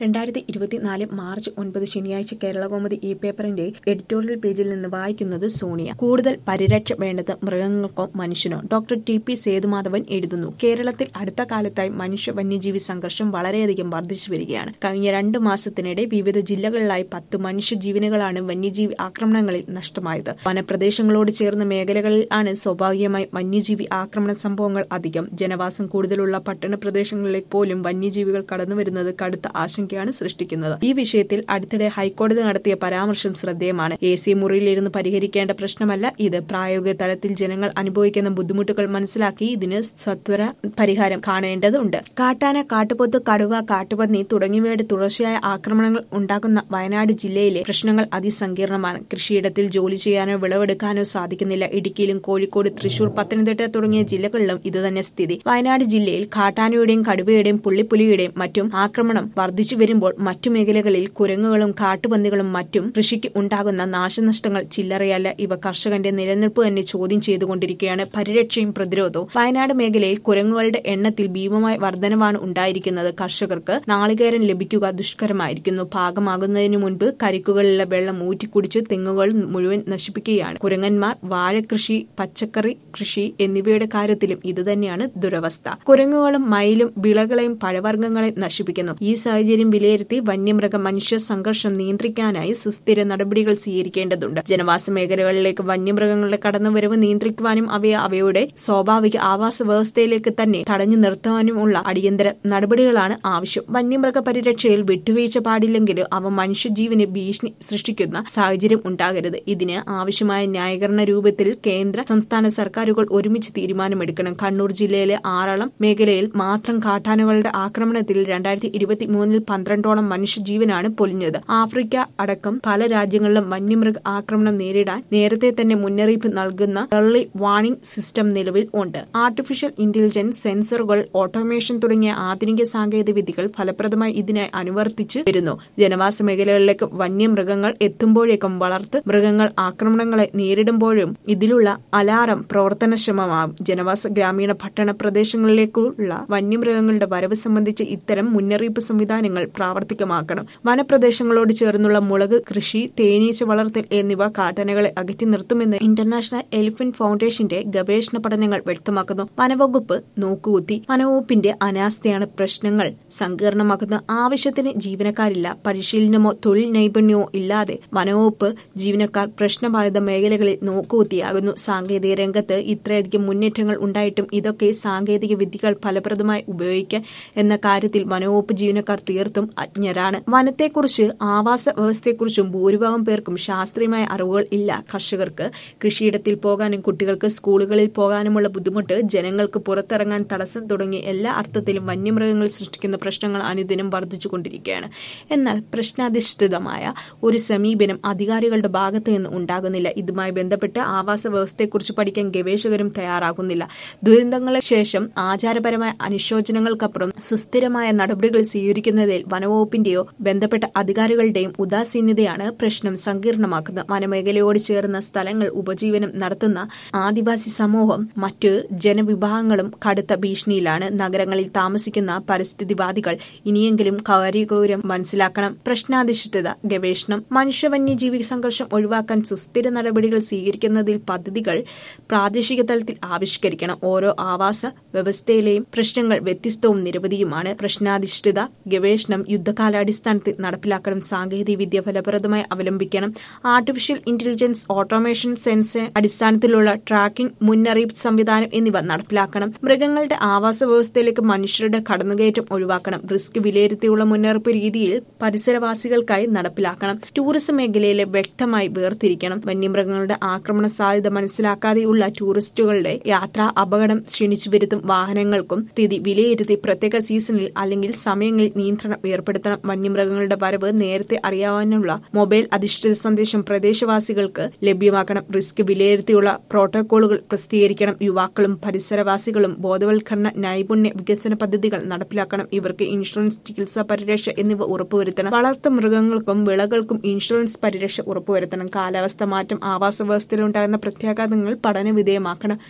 രണ്ടായിരത്തി ഇരുപത്തിനാല് മാർച്ച് ഒൻപത് ശനിയാഴ്ച കേരളകൗമുദി ഈ പേപ്പറിന്റെ എഡിറ്റോറിയൽ പേജിൽ നിന്ന് വായിക്കുന്നത് സോണിയ കൂടുതൽ പരിരക്ഷ വേണ്ടത് മൃഗങ്ങൾക്കോ മനുഷ്യനോ ഡോക്ടർ ടി പി സേതുമാധവൻ എഴുതുന്നു കേരളത്തിൽ അടുത്ത കാലത്തായി മനുഷ്യ വന്യജീവി സംഘർഷം വളരെയധികം വർദ്ധിച്ചു വരികയാണ് കഴിഞ്ഞ രണ്ട് മാസത്തിനിടെ വിവിധ ജില്ലകളിലായി പത്ത് മനുഷ്യജീവനുകളാണ് വന്യജീവി ആക്രമണങ്ങളിൽ നഷ്ടമായത് വനപ്രദേശങ്ങളോട് ചേർന്ന മേഖലകളിൽ ആണ് സ്വാഭാവികമായി വന്യജീവി ആക്രമണ സംഭവങ്ങൾ അധികം ജനവാസം കൂടുതലുള്ള പട്ടണ പ്രദേശങ്ങളിലേക്ക് പോലും വന്യജീവികൾ കടന്നുവരുന്നത് കടുത്ത ആശങ്കയാണ് സൃഷ്ടിക്കുന്നത് ഈ വിഷയത്തിൽ അടുത്തിടെ ഹൈക്കോടതി നടത്തിയ പരാമർശം ശ്രദ്ധേയമാണ് എ സി മുറിയിലിരുന്ന് പരിഹരിക്കേണ്ട പ്രശ്നമല്ല ഇത് പ്രായോഗിക തലത്തിൽ ജനങ്ങൾ അനുഭവിക്കുന്ന ബുദ്ധിമുട്ടുകൾ മനസ്സിലാക്കി ഇതിന് സത്വര പരിഹാരം കാണേണ്ടതുണ്ട് കാട്ടാന കാട്ടുപോത്ത് കടുവ കാട്ടുപന്നി തുടങ്ങിയവയുടെ തുടർച്ചയായ ആക്രമണങ്ങൾ ഉണ്ടാക്കുന്ന വയനാട് ജില്ലയിലെ പ്രശ്നങ്ങൾ അതിസങ്കീർണമാണ് കൃഷിയിടത്തിൽ ജോലി ചെയ്യാനോ വിളവെടുക്കാനോ സാധിക്കുന്നില്ല ഇടുക്കിയിലും കോഴിക്കോട് തൃശൂർ പത്തനംതിട്ട തുടങ്ങിയ ജില്ലകളിലും ഇതുതന്നെ സ്ഥിതി വയനാട് ജില്ലയിൽ കാട്ടാനയുടെയും കടുവയുടെയും പുള്ളിപ്പുലിയുടെയും മറ്റും ആക്രമണം വർദ്ധിച്ചു വരുമ്പോൾ മറ്റു മേഖലകളിൽ കുരങ്ങുകളും കാട്ടുപന്നികളും മറ്റും കൃഷിക്ക് ഉണ്ടാകുന്ന നാശനഷ്ടങ്ങൾ ചില്ലറയല്ല ഇവ കർഷകന്റെ നിലനിൽപ്പ് തന്നെ ചോദ്യം ചെയ്തുകൊണ്ടിരിക്കുകയാണ് പരിരക്ഷയും പ്രതിരോധവും വയനാട് മേഖലയിൽ കുരങ്ങുകളുടെ എണ്ണത്തിൽ ഭീമമായ വർധനവാണ് ഉണ്ടായിരിക്കുന്നത് കർഷകർക്ക് നാളികേരം ലഭിക്കുക ദുഷ്കരമായിരിക്കുന്നു പാകമാകുന്നതിനു മുൻപ് കരിക്കുകളിലെ വെള്ളം ഊറ്റിക്കുടിച്ച് തെങ്ങുകൾ മുഴുവൻ നശിപ്പിക്കുകയാണ് കുരങ്ങന്മാർ വാഴകൃഷി പച്ചക്കറി കൃഷി എന്നിവയുടെ കാര്യത്തിലും ഇതുതന്നെയാണ് ദുരവസ്ഥ കുരങ്ങുകളും മയിലും വിളകളെയും പഴവർഗ്ഗങ്ങളെ നശിപ്പിക്കുന്നു ഈ സാഹചര്യം വിലയിരുത്തി വന്യമൃഗ മനുഷ്യ സംഘർഷം നിയന്ത്രിക്കാനായി സുസ്ഥിര നടപടികൾ സ്വീകരിക്കേണ്ടതുണ്ട് ജനവാസ മേഖലകളിലേക്ക് വന്യമൃഗങ്ങളുടെ കടന്നുവരവ് നിയന്ത്രിക്കുവാനും അവയെ അവയുടെ സ്വാഭാവിക ആവാസ വ്യവസ്ഥയിലേക്ക് തന്നെ തടഞ്ഞു നിർത്താനുമുള്ള അടിയന്തര നടപടികളാണ് ആവശ്യം വന്യമൃഗ പരിരക്ഷയിൽ വിട്ടുവീഴ്ച പാടില്ലെങ്കിലും അവ മനുഷ്യജീവന് ഭീഷണി സൃഷ്ടിക്കുന്ന സാഹചര്യം ഉണ്ടാകരുത് ഇതിന് ആവശ്യമായ ന്യായീകരണ രൂപത്തിൽ കേന്ദ്ര സംസ്ഥാന സർക്കാരുകൾ ഒരുമിച്ച് തീരുമാനമെടുക്കണം കണ്ണൂർ ജില്ലയിലെ ആറളം മേഖലയിൽ മാത്രം കാട്ടാനകളുടെ ആക്രമണത്തിൽ രണ്ടായിരത്തി ഇരുപത്തി മൂന്നിൽ പന്ത്രണ്ടോളം മനുഷ്യജീവനാണ് പൊലിഞ്ഞത് ആഫ്രിക്ക അടക്കം പല രാജ്യങ്ങളിലും വന്യമൃഗ ആക്രമണം നേരിടാൻ നേരത്തെ തന്നെ മുന്നറിയിപ്പ് നൽകുന്ന എർലി വാർണിംഗ് സിസ്റ്റം നിലവിൽ ഉണ്ട് ആർട്ടിഫിഷ്യൽ ഇന്റലിജൻസ് സെൻസറുകൾ ഓട്ടോമേഷൻ തുടങ്ങിയ ആധുനിക സാങ്കേതിക വിദ്യകൾ ഫലപ്രദമായി ഇതിനായി അനുവർത്തിച്ചു വരുന്നു ജനവാസ മേഖലകളിലേക്ക് വന്യമൃഗങ്ങൾ എത്തുമ്പോഴേക്കും വളർത്ത് മൃഗങ്ങൾ ആക്രമണങ്ങളെ നേരിടുമ്പോഴും ഇതിലുള്ള അലാറം പ്രവർത്തനക്ഷമമാകും ജനവാസ ഗ്രാമീണ പട്ടണ പ്രദേശങ്ങളിലേക്കുള്ള വന്യമൃഗങ്ങളുടെ വരവ് സംബന്ധിച്ച് ഇത്തരം മുന്നറിയിപ്പ് സംവിധാനങ്ങൾ പ്രാവർത്തികമാക്കണം വനപ്രദേശങ്ങളോട് ചേർന്നുള്ള മുളക് കൃഷി തേനീച്ച വളർത്തൽ എന്നിവ കാട്ടനകളെ അകറ്റി നിർത്തുമെന്ന് ഇന്റർനാഷണൽ എലിഫന്റ് ഫൗണ്ടേഷന്റെ ഗവേഷണ പഠനങ്ങൾ വ്യക്തമാക്കുന്നു വനവകുപ്പ് നോക്കുകുത്തി വനവകുപ്പിന്റെ അനാസ്ഥയാണ് പ്രശ്നങ്ങൾ സങ്കീർണമാക്കുന്നത് ആവശ്യത്തിന് ജീവനക്കാരില്ല പരിശീലനമോ തൊഴിൽ നൈപുണ്യമോ ഇല്ലാതെ വനവകുപ്പ് ജീവനക്കാർ പ്രശ്നബാധിത മേഖലകളിൽ നോക്കുകുത്തിയാകുന്നു സാങ്കേതിക രംഗത്ത് ഇത്രയധികം മുന്നേറ്റങ്ങൾ ഉണ്ടായിട്ടും ഇതൊക്കെ സാങ്കേതിക വിദ്യകൾ ഫലപ്രദമായി ഉപയോഗിക്കാൻ എന്ന കാര്യത്തിൽ വനവകുപ്പ് ജീവനക്കാർ തീർത്തും അജ്ഞരാണ് വനത്തെക്കുറിച്ച് ആവാസ വ്യവസ്ഥയെക്കുറിച്ചും ഭൂരിഭാഗം പേർക്കും ശാസ്ത്രീയമായ അറിവുകൾ ഇല്ല കർഷകർക്ക് കൃഷിയിടത്തിൽ പോകാനും കുട്ടികൾക്ക് സ്കൂളുകളിൽ പോകാനുമുള്ള ബുദ്ധിമുട്ട് ജനങ്ങൾക്ക് പുറത്തിറങ്ങാൻ തടസ്സം തുടങ്ങി എല്ലാ അർത്ഥത്തിലും വന്യമൃഗങ്ങൾ സൃഷ്ടിക്കുന്ന പ്രശ്നങ്ങൾ അനുദിനം വർദ്ധിച്ചുകൊണ്ടിരിക്കുകയാണ് എന്നാൽ പ്രശ്നാധിഷ്ഠിതമായ ഒരു സമീപനം അധികാരികളുടെ ഭാഗത്ത് നിന്ന് ഉണ്ടാകുന്നില്ല ഇതുമായി ബന്ധപ്പെട്ട് ആവാസ വ്യവസ്ഥയെക്കുറിച്ച് പഠിക്കാൻ ഗവേഷകരും തയ്യാറാകുന്നില്ല ദുരന്തങ്ങൾക്ക് ശേഷം ആചാരപരമായ അനുശോചനങ്ങൾക്കപ്പുറം സുസ്ഥിരമായ നടപടികൾ സ്വീകരിക്കുന്നതിൽ വനവകുപ്പിന്റെയോ ബന്ധപ്പെട്ട അധികാരികളുടെയും ഉദാസീനതയാണ് പ്രശ്നം സങ്കീർണമാക്കുന്നത് വനമേഖലയോട് ചേർന്ന സ്ഥലങ്ങൾ ഉപജീവനം നടത്തുന്ന ആദിവാസി സമൂഹം മറ്റ് ജനവിഭാഗങ്ങളും കടുത്ത ഭീഷണിയിലാണ് നഗരങ്ങളിൽ താമസിക്കുന്ന പരിസ്ഥിതിവാദികൾ ഇനിയെങ്കിലും കാര്യഗൗരം മനസ്സിലാക്കണം പ്രശ്നാധിഷ്ഠിത ഗവേഷണം മനുഷ്യ വന്യജീവി സംഘർഷം ഒഴിവാക്കാൻ സുസ്ഥിര നടപടികൾ സ്വീകരിക്കുന്നതിൽ പദ്ധതികൾ പ്രാദേശിക തലത്തിൽ ആവിഷ്കരിക്കണം ഓരോ ആവാസ വ്യവസ്ഥയിലെയും പ്രശ്നങ്ങൾ വ്യത്യസ്തവും നിരവധിയുമാണ് പ്രശ്നാധിഷ്ഠിത ഗവേഷണം യുദ്ധകാലാടിസ്ഥാനത്തിൽ നടപ്പിലാക്കണം സാങ്കേതിക വിദ്യ ഫലപ്രദമായി അവലംബിക്കണം ആർട്ടിഫിഷ്യൽ ഇന്റലിജൻസ് ഓട്ടോമേഷൻ സെൻസർ അടിസ്ഥാനത്തിലുള്ള ട്രാക്കിംഗ് മുന്നറിയിപ്പ് സംവിധാനം എന്നിവ നടപ്പിലാക്കണം മൃഗങ്ങളുടെ ആവാസ വ്യവസ്ഥയിലേക്ക് മനുഷ്യരുടെ കടന്നുകയറ്റം ഒഴിവാക്കണം റിസ്ക് വിലയിരുത്തിയുള്ള മുന്നറിയിപ്പ് രീതിയിൽ പരിസരവാസികൾക്കായി നടപ്പിലാക്കണം ടൂറിസം മേഖലയിലെ വ്യക്തമായി വേർതിരിക്കണം വന്യമൃഗങ്ങളുടെ ആക്രമണ സാധ്യത മനസ്സിലാക്കാതെയുള്ള ടൂറിസ്റ്റുകളുടെ യാത്ര അപകടം ക്ഷണിച്ചു വരുത്തും വാഹനങ്ങൾക്കും സ്ഥിതി വിലയിരുത്തി പ്രത്യേക സീസണിൽ അല്ലെങ്കിൽ സമയങ്ങളിൽ നിയന്ത്രണം ഏർപ്പെടുത്തണം വന്യമൃഗങ്ങളുടെ വരവ് നേരത്തെ അറിയാവാനുള്ള മൊബൈൽ അധിഷ്ഠിത സന്ദേശം പ്രദേശവാസികൾക്ക് ലഭ്യമാക്കണം റിസ്ക് വിലയിരുത്തിയുള്ള പ്രോട്ടോകോളുകൾ പ്രസിദ്ധീകരിക്കണം യുവാക്കളും പരിസരവാസികളും ബോധവൽക്കരണ നൈപുണ്യ വികസന പദ്ധതികൾ നടപ്പിലാക്കണം ഇവർക്ക് ഇൻഷുറൻസ് ചികിത്സാ പരിരക്ഷ എന്നിവ ഉറപ്പുവരുത്തണം വളർത്തു മൃഗങ്ങൾക്കും വിളകൾക്കും ഇൻഷുറൻസ് പരിരക്ഷ ഉറപ്പുവരുത്തണം കാലാവസ്ഥ മാറ്റം ആവാസ വ്യവസ്ഥയിലുണ്ടാകുന്ന പ്രത്യാഘാതങ്ങൾ പഠന വിധേയമാക്കണം